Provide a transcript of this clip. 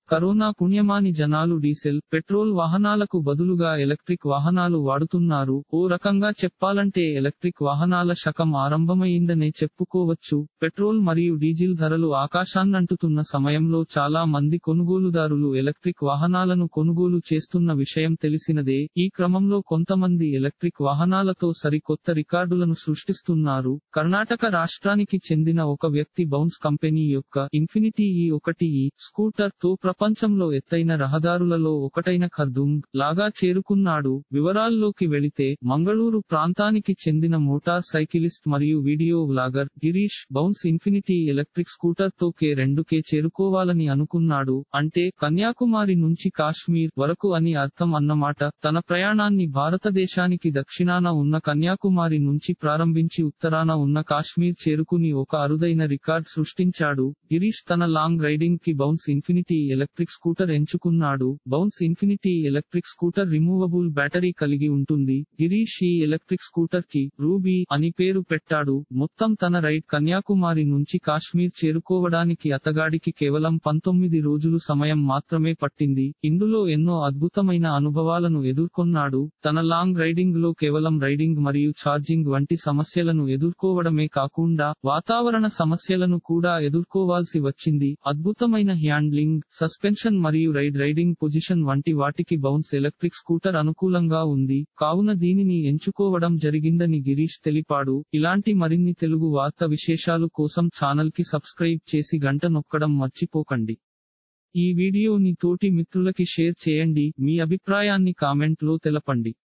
corona పుణ్యమాని జనాలు Diesel petrol వాహనాలకు బదులుగా ఎలక్ట్రిక్ వాహనాలు వాడుతున్నారు ఓ రకంగా చెప్పాలంటే ఎలక్ట్రిక్ వాహనాల శకం ఆరంభమైందనే చెప్పుకోవచ్చు పెట్రోల్ మరియు డీజిల్ ధరలు ఆకాశాన్నంటుతున్న సమయంలో చాలా మంది కొనుగోలుదారులు ఎలక్ట్రిక్ వాహనాలను కొనుగోలు చేస్తున్న విషయం తెలిసినదే ఈ క్రమంలో కొంతమంది ఎలక్ట్రిక్ వాహనాలతో సరికొత్త రికార్డులను సృష్టిస్తున్నారు కర్ణాటక రాష్ట్రానికి చెందిన ఒక వ్యక్తి బౌన్స్ కంపెనీ యొక్క ఇన్ఫినిటీ ఈ ఒకటి ఈ స్కూటర్ తో ప్రపంచంలో ఎత్తైన రహదారులలో ఒకటైన ఖర్దుంగ్ లాగా చేరుకున్నాడు వివరాల్లోకి వెళితే మంగళూరు ప్రాంతానికి చెందిన మోటార్ సైకిలిస్ట్ మరియు video vlogger Girish Bounce Infinity electric scooter తో కే రెండు కే చేరుకోవాలని అనుకున్నాడు అంటే కన్యాకుమారి నుంచి కాశ్మీర్ వరకు అని అర్థం అన్నమాట తన ప్రయాణాన్ని భారతదేశానికి దక్షిణాన ఉన్న కన్యాకుమారి నుంచి ప్రారంభించి ఉత్తరాన ఉన్న కాశ్మీర్ చేరుకుని ఒక అరుదైన రికార్డ్ సృష్టించాడు గిరీష్ తన లాంగ్ రైడింగ్ కి బౌన్స్ ఇన్ఫినిటీ ఎలక్ట్రిక్ స్కూటర్ ఎంచుకున్నాడు Bounce Infinity electric scooter removable battery కలిగి ఉంటుంది గిరీష్ ఈ ఎలక్ట్రిక్ స్కూటర్ కి రూబీ అని పేరు పెట్టాడు మొత్తం తన రైడ్ కన్యాకుమారి నుంచి కాశ్మీర్ చేరుకోవడానికి అతగాడికి కేవలం పంతొమ్మిది రోజులు సమయం మాత్రమే పట్టింది ఇందులో ఎన్నో అద్భుతమైన అనుభవాలను ఎదుర్కొన్నాడు తన లాంగ్ రైడింగ్ లో కేవలం రైడింగ్ మరియు ఛార్జింగ్ వంటి సమస్యలను ఎదుర్కోవడమే కాకుండా వాతావరణ సమస్యలను కూడా ఎదుర్కోవాల్సి వచ్చింది అద్భుతమైన హ్యాండ్లింగ్ సస్పెన్షన్ మరియు రైడ్ రైడింగ్ పొజిషన్ వంటి వాటికి బౌన్స్ ఎలక్ట్రిక్ స్కూటర్ అనుకూలంగా ఉంది కావున దీనిని ఎంచుకోవడం జరిగిందని గిరీష్ తెలిపాడు ఇలాంటి మరిన్ని తెలుగు వార్త విశేషాలు కోసం ఛానల్ కి సబ్స్క్రైబ్ చేసి గంట నొక్కడం మర్చిపోకండి ఈ వీడియోని తోటి మిత్రులకి షేర్ చేయండి మీ అభిప్రాయాన్ని కామెంట్ లో తెలపండి